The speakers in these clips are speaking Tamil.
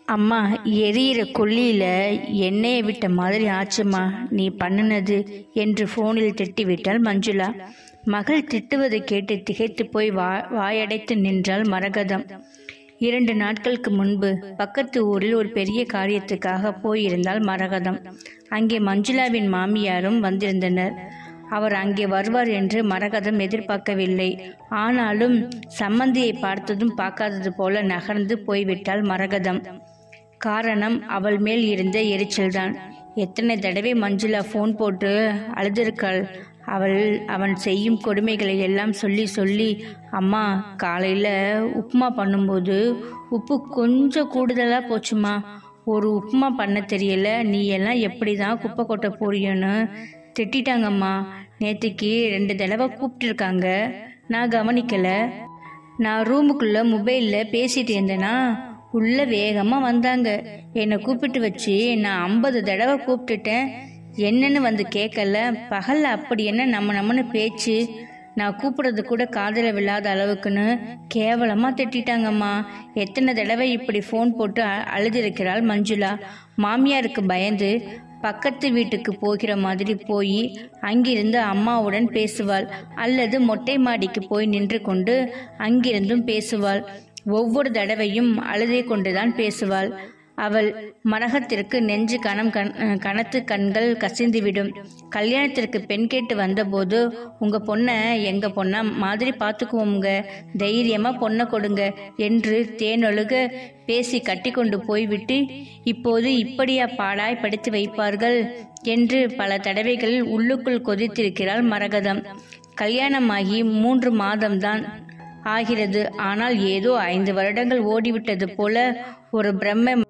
அம்மா எரியிற கொல்லியில எண்ணெயை விட்ட மாதிரி ஆச்சுமா நீ பண்ணுனது என்று ஃபோனில் திட்டிவிட்டாள் மஞ்சுளா மகள் திட்டுவதை கேட்டு திகைத்து போய் வா வாயடைத்து நின்றாள் மரகதம் இரண்டு நாட்களுக்கு முன்பு பக்கத்து ஊரில் ஒரு பெரிய காரியத்துக்காக போயிருந்தாள் மரகதம் அங்கே மஞ்சுளாவின் மாமியாரும் வந்திருந்தனர் அவர் அங்கே வருவார் என்று மரகதம் எதிர்பார்க்கவில்லை ஆனாலும் சம்மந்தியை பார்த்ததும் பார்க்காதது போல நகர்ந்து போய்விட்டாள் மரகதம் காரணம் அவள் மேல் இருந்த எரிச்சல்தான் எத்தனை தடவை மஞ்சுளா ஃபோன் போட்டு அழுதிருக்காள் அவள் அவன் செய்யும் கொடுமைகளை எல்லாம் சொல்லி சொல்லி அம்மா காலையில் உப்புமா பண்ணும்போது உப்பு கொஞ்சம் கூடுதலாக போச்சுமா ஒரு உப்புமா பண்ண தெரியல நீ எல்லாம் எப்படி தான் குப்பை கொட்ட போறியோன்னு திட்டிட்டாங்கம்மா நேற்றுக்கு ரெண்டு தடவை கூப்பிட்டுருக்காங்க நான் கவனிக்கலை நான் ரூமுக்குள்ளே மொபைலில் பேசிட்டு இருந்தேனா உள்ள வேகமாக வந்தாங்க என்னை கூப்பிட்டு வச்சு நான் ஐம்பது தடவை கூப்பிட்டுட்டேன் என்னன்னு வந்து கேட்கல பகல்ல அப்படி என்ன நம்ம நம்மன்னு பேச்சு நான் கூப்பிடுறது கூட காதில் விழாத அளவுக்குன்னு கேவலமாக திட்டிட்டாங்கம்மா எத்தனை தடவை இப்படி ஃபோன் போட்டு அ- அழுதிருக்கிறாள் மஞ்சுளா மாமியாருக்கு பயந்து பக்கத்து வீட்டுக்கு போகிற மாதிரி போய் அங்கிருந்து அம்மாவுடன் பேசுவாள் அல்லது மொட்டை மாடிக்கு போய் நின்று கொண்டு அங்கிருந்தும் பேசுவாள் ஒவ்வொரு தடவையும் அழுதே கொண்டுதான் பேசுவாள் அவள் மரகத்திற்கு நெஞ்சு கணம் கண் கனத்து கண்கள் கசிந்துவிடும் கல்யாணத்திற்கு பெண் கேட்டு வந்தபோது உங்க பொண்ணை எங்க பொண்ண மாதிரி பார்த்துக்குவோங்க தைரியமா பொண்ணை கொடுங்க என்று தேனொழுக பேசி கட்டி கொண்டு போய்விட்டு இப்போது இப்படியா பாடாய் படித்து வைப்பார்கள் என்று பல தடவைகள் உள்ளுக்குள் கொதித்திருக்கிறாள் மரகதம் கல்யாணமாகி மூன்று மாதம்தான் ஆகிறது ஆனால் ஏதோ ஐந்து வருடங்கள் ஓடிவிட்டது போல ஒரு பிரம்ம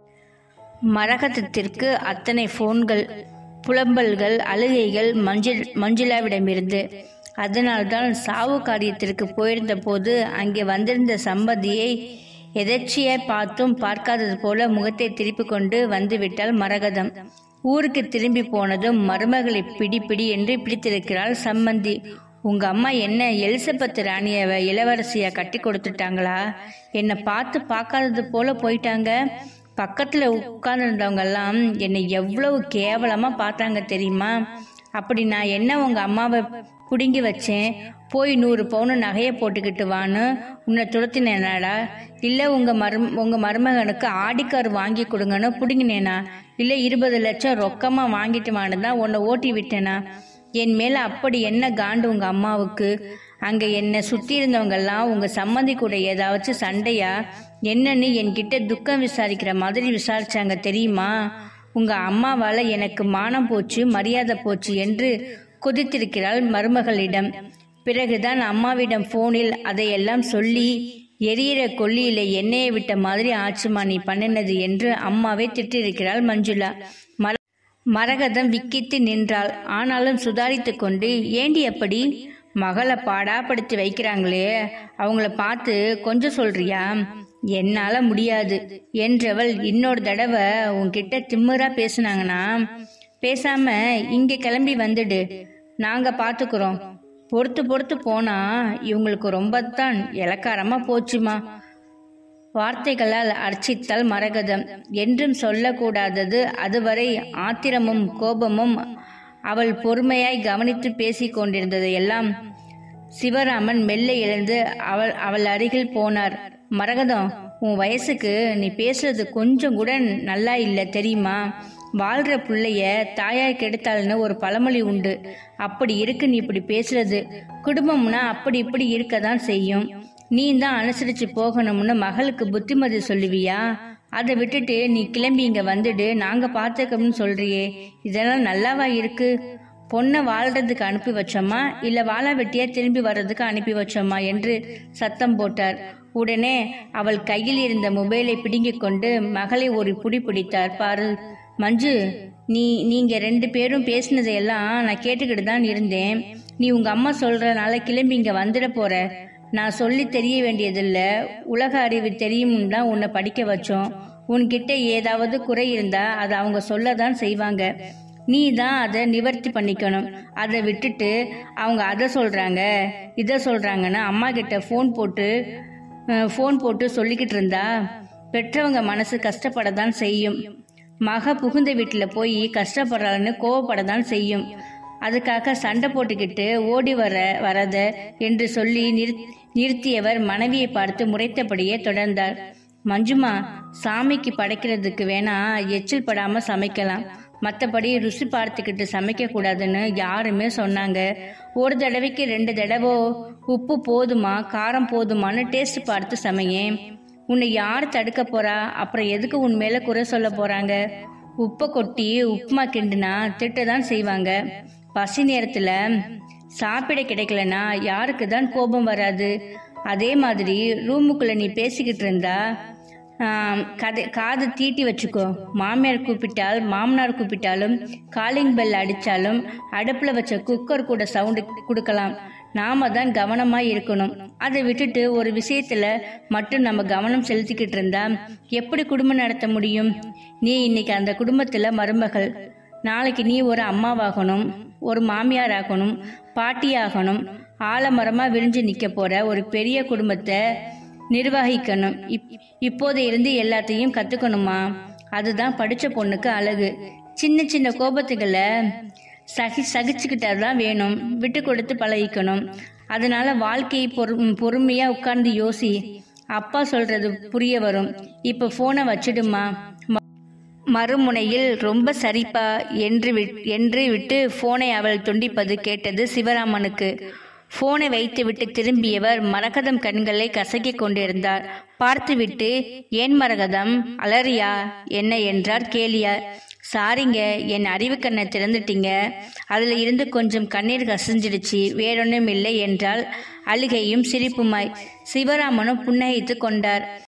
மரகதத்திற்கு அத்தனை ஃபோன்கள் புலம்பல்கள் அழுகைகள் மஞ்சள் மஞ்சுளாவிடமிருந்து அதனால்தான் சாவு காரியத்திற்கு போயிருந்த போது அங்கே வந்திருந்த சம்பதியை எதர்ச்சியாய் பார்த்தும் பார்க்காதது போல முகத்தை திருப்பிக் கொண்டு வந்துவிட்டாள் மரகதம் ஊருக்கு திரும்பி போனதும் மருமகளை பிடி பிடி என்று பிடித்திருக்கிறாள் சம்மந்தி உங்க அம்மா என்ன எலிசபெத் ராணியவ இளவரசியா கட்டி கொடுத்துட்டாங்களா என்னை பார்த்து பார்க்காதது போல போயிட்டாங்க பக்கத்துல உட்கார்ந்துருந்தவங்க எல்லாம் என்னை எவ்வளவு கேவலமா பார்த்தாங்க தெரியுமா அப்படி நான் என்ன உங்க அம்மாவை புடுங்கி வச்சேன் போய் நூறு பவுன் நகையை போட்டுக்கிட்டு வான்னு உன்னை துரத்தினேனாடா இல்லை உங்க மரு உங்க மருமகனுக்கு ஆடிக்கார் வாங்கி கொடுங்கன்னு புடுங்கினேனா இல்லை இருபது லட்சம் ரொக்கமா வாங்கிட்டு வான்னு தான் உன்னை ஓட்டி விட்டேனா என் மேல அப்படி என்ன காண்டு உங்க அம்மாவுக்கு அங்க என்னை சுத்தி இருந்தவங்க எல்லாம் உங்க சம்மந்தி கூட ஏதாச்சும் சண்டையா என்னன்னு என்கிட்ட துக்கம் விசாரிக்கிற மாதிரி விசாரிச்சாங்க தெரியுமா உங்க அம்மாவால எனக்கு மானம் போச்சு மரியாதை போச்சு என்று கொதித்திருக்கிறாள் மருமகளிடம் பிறகுதான் அம்மாவிடம் போனில் அதையெல்லாம் சொல்லி எரியிற கொல்லியில எண்ணெயை விட்ட மாதிரி ஆச்சுமா நீ பண்ணினது என்று அம்மாவை திட்டிருக்கிறாள் மஞ்சுளா மர மரகதம் விக்கித்து நின்றாள் ஆனாலும் சுதாரித்து கொண்டு ஏண்டி அப்படி மகளை பாடாப்படுத்தி வைக்கிறாங்களே அவங்கள பார்த்து கொஞ்சம் சொல்றியா என்னால முடியாது என்றவள் இன்னொரு தடவை உன்கிட்ட திமிரா பேசுனாங்கன்னா பேசாம இங்க கிளம்பி வந்துடு நாங்க பாத்துக்கிறோம் பொறுத்து பொறுத்து போனா இவங்களுக்கு ரொம்ப தான் இலக்காரமா போச்சுமா வார்த்தைகளால் அர்ச்சித்தாள் மரகதம் என்றும் சொல்லக்கூடாதது அதுவரை ஆத்திரமும் கோபமும் அவள் பொறுமையாய் கவனித்து பேசிக் கொண்டிருந்ததையெல்லாம் சிவராமன் மெல்ல எழுந்து அவள் அவள் அருகில் போனார் மரகதம் உன் வயசுக்கு நீ பேசுறது கொஞ்சம் கூட நல்லா இல்லை தெரியுமா வாழ்ற பிள்ளைய தாயாய் கெடுத்தாள்னு ஒரு பழமொழி உண்டு அப்படி இருக்கு நீ இப்படி பேசுறது குடும்பம்னா அப்படி இப்படி இருக்க தான் செய்யும் நீ தான் அனுசரிச்சு போகணும்னு மகளுக்கு புத்திமதி சொல்லுவியா அதை விட்டுட்டு நீ கிளம்பி இங்க வந்துடு நாங்க பார்த்துக்கோம்னு சொல்றியே இதெல்லாம் நல்லாவா இருக்கு பொண்ணை வாழ்றதுக்கு அனுப்பி வச்சோமா இல்ல வாழ வெட்டியா திரும்பி வர்றதுக்கு அனுப்பி வச்சோமா என்று சத்தம் போட்டார் உடனே அவள் கையில் இருந்த மொபைலை பிடுங்கிக் கொண்டு மகளை ஒரு புடி பிடித்தார் பாரு மஞ்சு நீ நீங்க ரெண்டு பேரும் பேசினதையெல்லாம் நான் கேட்டுக்கிட்டு தான் இருந்தேன் நீ உங்க அம்மா சொல்றனால கிளம்பி இங்க வந்துட போற நான் சொல்லி தெரிய வேண்டியதில்ல உலக அறிவு தெரியும்னு தான் உன்னை படிக்க வச்சோம் உன்கிட்ட ஏதாவது குறை இருந்தா அதை அவங்க சொல்ல தான் செய்வாங்க நீ தான் அதை நிவர்த்தி பண்ணிக்கணும் அதை விட்டுட்டு அவங்க அதை சொல்றாங்க இதை சொல்றாங்கன்னு அம்மா கிட்ட ஃபோன் போட்டு ஃபோன் போட்டு சொல்லிக்கிட்டு இருந்தா பெற்றவங்க மனசு கஷ்டப்படத்தான் செய்யும் மக புகுந்த வீட்டில் போய் கஷ்டப்படுறான்னு கோவப்படத்தான் செய்யும் அதுக்காக சண்டை போட்டுக்கிட்டு ஓடி வர வரத என்று சொல்லி நிறு நிறுத்தியவர் மனைவியை பார்த்து முறைத்தபடியே தொடர்ந்தார் மஞ்சுமா சாமிக்கு படைக்கிறதுக்கு வேணா எச்சில் படாம சமைக்கலாம் மற்றபடி ருசி பார்த்துக்கிட்டு சமைக்க கூடாதுன்னு யாருமே சொன்னாங்க ஒரு தடவைக்கு ரெண்டு தடவை உப்பு போதுமா காரம் போதுமான்னு டேஸ்ட் பார்த்து சமையேன் உன்னை யார் தடுக்க போறா அப்புறம் எதுக்கு உன் மேல குறை சொல்ல போறாங்க உப்பை கொட்டி உப்புமா கிண்டுனா திட்ட தான் செய்வாங்க பசி நேரத்துல சாப்பிட கிடைக்கலனா யாருக்கு தான் கோபம் வராது அதே மாதிரி ரூமுக்குள்ள நீ பேசிக்கிட்டு இருந்தா ஆம், கதை காது தீட்டி வச்சுக்கோ மாமியார் கூப்பிட்டால் மாமனார் கூப்பிட்டாலும் காலிங் பெல் அடித்தாலும் அடுப்பில் வச்ச குக்கர் கூட சவுண்டு கொடுக்கலாம் நாம தான் கவனமாக இருக்கணும் அதை விட்டுட்டு ஒரு விஷயத்தில் மட்டும் நம்ம கவனம் செலுத்திக்கிட்டு இருந்தா எப்படி குடும்பம் நடத்த முடியும் நீ இன்னைக்கு அந்த குடும்பத்தில் மருமகள் நாளைக்கு நீ ஒரு அம்மாவாகணும் ஒரு மாமியார் ஆகணும் பாட்டியாகணும் ஆலமரமாக விரிஞ்சு நிற்க போகிற ஒரு பெரிய குடும்பத்தை நிர்வகிக்கணும் இப் இப்போது இருந்து எல்லாத்தையும் கற்றுக்கணுமா அதுதான் படித்த பொண்ணுக்கு அழகு சின்ன சின்ன கோபத்துகளை சகி சகிச்சுக்கிட்டா தான் வேணும் விட்டு கொடுத்து பழகிக்கணும் அதனால வாழ்க்கையை பொறு பொறுமையாக உட்கார்ந்து யோசி அப்பா சொல்றது புரிய வரும் இப்போ ஃபோனை வச்சிடுமா ம- மறுமுனையில் ரொம்ப சரிப்பா என்று விட்- என்று விட்டு ஃபோனை அவள் துண்டிப்பது கேட்டது சிவராமனுக்கு ஃபோனை வைத்துவிட்டு திரும்பியவர் மரகதம் கண்களை கசக்கிக் கொண்டிருந்தார் பார்த்துவிட்டு ஏன் மரகதம் அலறியா என்ன என்றார் கேலியார் சாரிங்க என் அறிவு கண்ணை திறந்துட்டீங்க அதில் இருந்து கொஞ்சம் கண்ணீர் கசிஞ்சிடுச்சு வேறொன்றும் இல்லை என்றால் அழுகையும் சிரிப்புமாய் சிவராமனும் புன்னகைத்து கொண்டார்